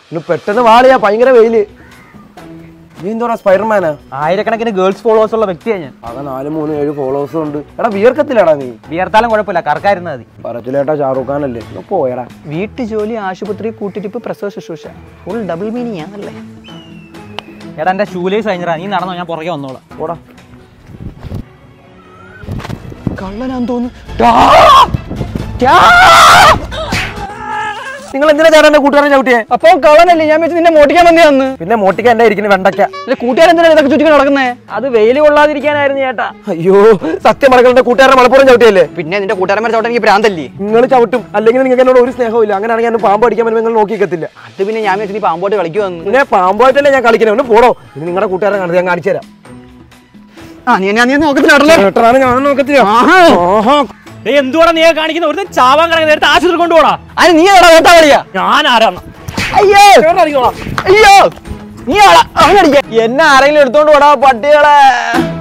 ഇന്ന് പെട്ടെന്ന് വാളിയാ ഭയങ്കര വെയില് നീ എന്തോടാ സ്പൈഡർമാനാ ആയിരക്കണക്കിന് ഗേൾസ് ഫോളോവേഴ്സ് ഉള്ള വ്യക്തിയാണ് ഞാൻ ആകെ നാല് മൂന്ന് ഏഴ് ഫോളോവേഴ്സും ഉണ്ട് എടാ വിയർക്കത്തില്ലടാ നീ വിയർത്താലും കുഴപ്പമില്ല കറക്കായിരുന്നാൽ മതി പറച്ചിലേട്ടാ ഷാറൂഖ് ഖാൻ അല്ലേ ഒന്ന് പോയടാ വീട്ടു ജോലി ആശുപത്രി കൂട്ടിരിപ്പ് പ്രസവ ശുശ്രൂഷ ഫുൾ ഡബിൾ മീനിങ് ആണല്ലേ എടാ എന്റെ ഷൂലേസ് കഴിഞ്ഞാ നീ നടന്നോ ഞാൻ പുറകെ വന്നോളാം പോടാ കള്ളനാന്ന് തോന്നുന്നു നിങ്ങൾ എന്തിനാ ചേട്ടാ എന്റെ കൂട്ടുകാരൻ ചവിട്ടിയേ അപ്പൊ കള്ളനല്ലേ ഞാൻ വെച്ച് നിന്നെ മോട്ടിക്കാൻ വന്നേന്ന് പിന്നെ മോട്ടിക്കാൻ എന്റെ ഇരിക്കുന്ന വെണ്ടയ്ക്ക കൂട്ടുകാരൻ എന്തിനാ ഇതൊക്കെ ചുറ്റിക്കാൻ നടക്കുന്നേ അത് വെയിൽ കൊള്ളാതിരിക്കാനായിരുന്നു ചേട്ടാ അയ്യോ സത്യം മറകളുടെ കൂട്ടുകാരൻ മലപ്പുറം ചവിട്ടിയല്ലേ പിന്നെ നിന്റെ കൂട്ടുകാരന്മാരെ ചവിട്ടാൻ എനിക്ക് ഭ്രാന്തല്ലേ നിങ്ങൾ ചവിട്ടും അല്ലെങ്കിൽ നിങ്ങൾക്ക് എന്നോട് ഒരു സ്നേഹമില്ല അങ്ങനെയാണെങ്കിൽ ഞാൻ പാമ്പ് അടിക്കാൻ വരുമ്പോൾ നിങ്ങൾ നോക്കിക്കത്തില്ല അത് പിന്നെ ഞാൻ വെച്ച് നീ പാമ്പോട്ട് കളിക്കുവന്നു പിന്നെ പാമ്പായിട്ടല്ലേ ഞാൻ കളിക്കുന്നത് ഒന്ന് പോടോ ഇനി നിങ്ങളുടെ കൂട്ടുകാരൻ കാണിച്ച് ഞാൻ കാണിച്ചു തരാം ആ നീ ഞാൻ നോക്കത്തില്ലല്ലേ ചേട്ടനാണ് ഞാൻ നോക്കത്തില്ല ആഹാ എന്തുവാടാ നീ കാണിക്കുന്ന ഒരു ചാവാൻ കിടക്കുന്ന നേരത്തെ ആശുപത്രി കൊണ്ടുപോടാ അത് നീ എടാ വേട്ടാ കളിയാ ഞാൻ ആരാണ് അയ്യോ അയ്യോ നീ ആളാ അവനടിക്കാൻ എന്നെ ആരെങ്കിലും എടുത്തോണ്ട് പോടാ പട്ടികളെ